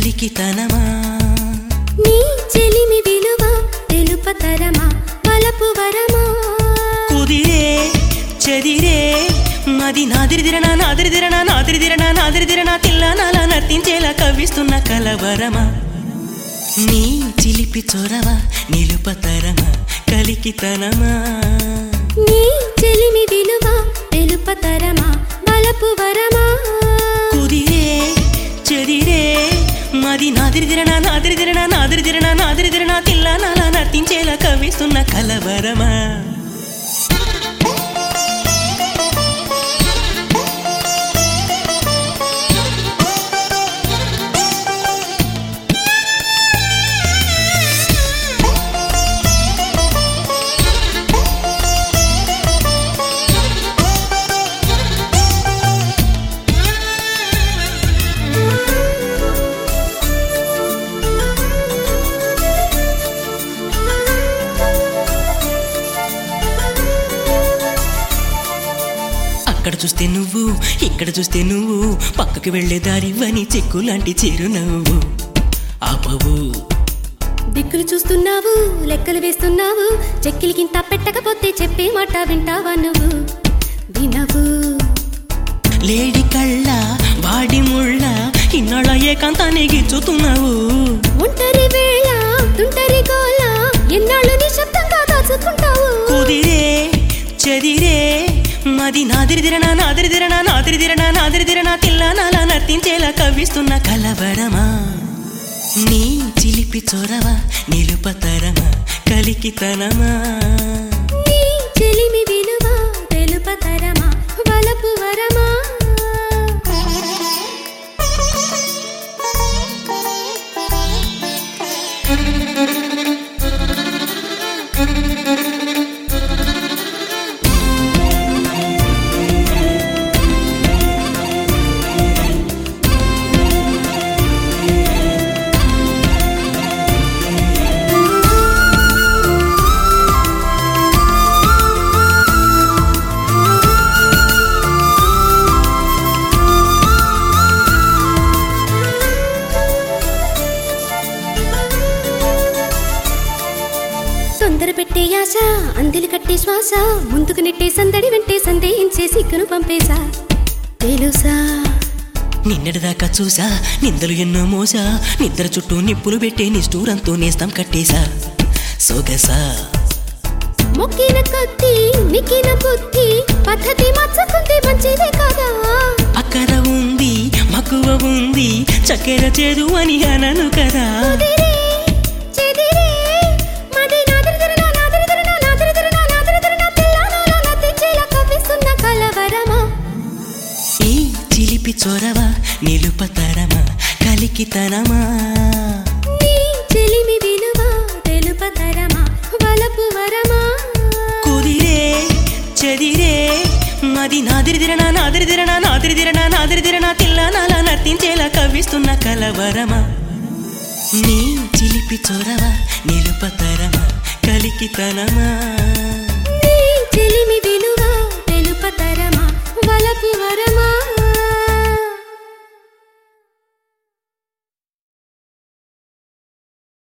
కలికితనమా నీ చెలిమి విలువ తెలుపతరమా వలపు వరమా కుదిరే చెదిరే మది నాదిరిదిరనా నాదిరిదిరనా నాదిరిదిరనా నాదిరిదిరనా తిల్లానాలా నర్తించేలా కవ్విస్తున్న కలవరమా నీ చిలిపి చొరవ నిలుపతరమా కలికితనమా నీ చెలిమి విలువ తెలుపతరమా వలపు వరమా కుదిరే చెదిరే మది నాదిరిదిరనా నాదిరిదిరనా నాదిరిదిరనా నాదిరిదిరనా తిల్లానాలా నర్తించేలా కవ్విస్తున్న కలవరమా అక్కడ చూస్తే నువ్వు ఇక్కడ చూస్తే నువ్వు పక్కకి వెళ్లే దారివని చెక్కు లాంటి చిరునవ్వు ఆపవు దిక్కులు చూస్తున్నావు లెక్కలు వేస్తున్నావు చెక్కిలికింత పెట్టకపోతే చెప్పే మాట వింటావా నువ్వు వినవు లేడి కళ్ళ వాడి ముళ్ళ ఇన్నాళ్ళ ఏకాంతాన్ని గిచ్చుతున్నావు ఒంటరి వేళ తుంటరి గోల ఎన్నాళ్ళు నిశ్శబ్దంగా దాచుకుంటావు కుదిరే చెదిరే మది నాదిరిదిరనా నాదిరిదిరనా నాదిరిదిరనా నాదిరిదిరనా తిల్లానాలా నర్తించేలా కవ్విస్తున్న కలవరమా నీ చిలిపి చొరవ నిలుపతరమా కలికితనమా నీ చెలిమి విలువ తెలుపతరమా వలపు వరమా తొందర పెట్టే ఆశ అందిలి కట్టే శ్వాస ముందుకు నెట్టే సందడి వెంటే సందేహించే సిగ్గును పంపేశా తెలుసా నిన్నటిదాకా చూసా నిందలు ఎన్నో మోసా నిద్ర చుట్టూ నిప్పులు పెట్టే నిష్ఠూరంతో నేస్తం కట్టేశా సొగసా మొక్కిన కొద్ది నిక్కిన బుద్ధి పద్ధతి మచ్చకుంది మంచిదే కదా అక్కర ఉంది మక్కువ ఉంది చక్కెర చేదు అని అనను కదా కుదిరే, చెదిరే, మది నాదిరిదిరినా, నాదిరిదిరినా, నాదిరిదిరినా, నాదిరిదిరినా, పిల్లనాలా నవ్వించేలా కవ్విస్తున్న కలవరమా ఈ చిలిపి చొరవ నిలుపతరమా కలికితనమా నీ చెలిమి విలువ తెలుపతరమా వలపు వరమా కుదిరే చెదిరే మది నాదిరిదిరనా నాదిరిదిరనా నాదిరిదిరనా నాదిరిదిరనా తిల్లానాలా నర్తించేలా కవ్విస్తున్న కలవరమా నీ చిలిపి చొరవ నిలుపతరమా కలికితనమా నీ చెలిమి విలువ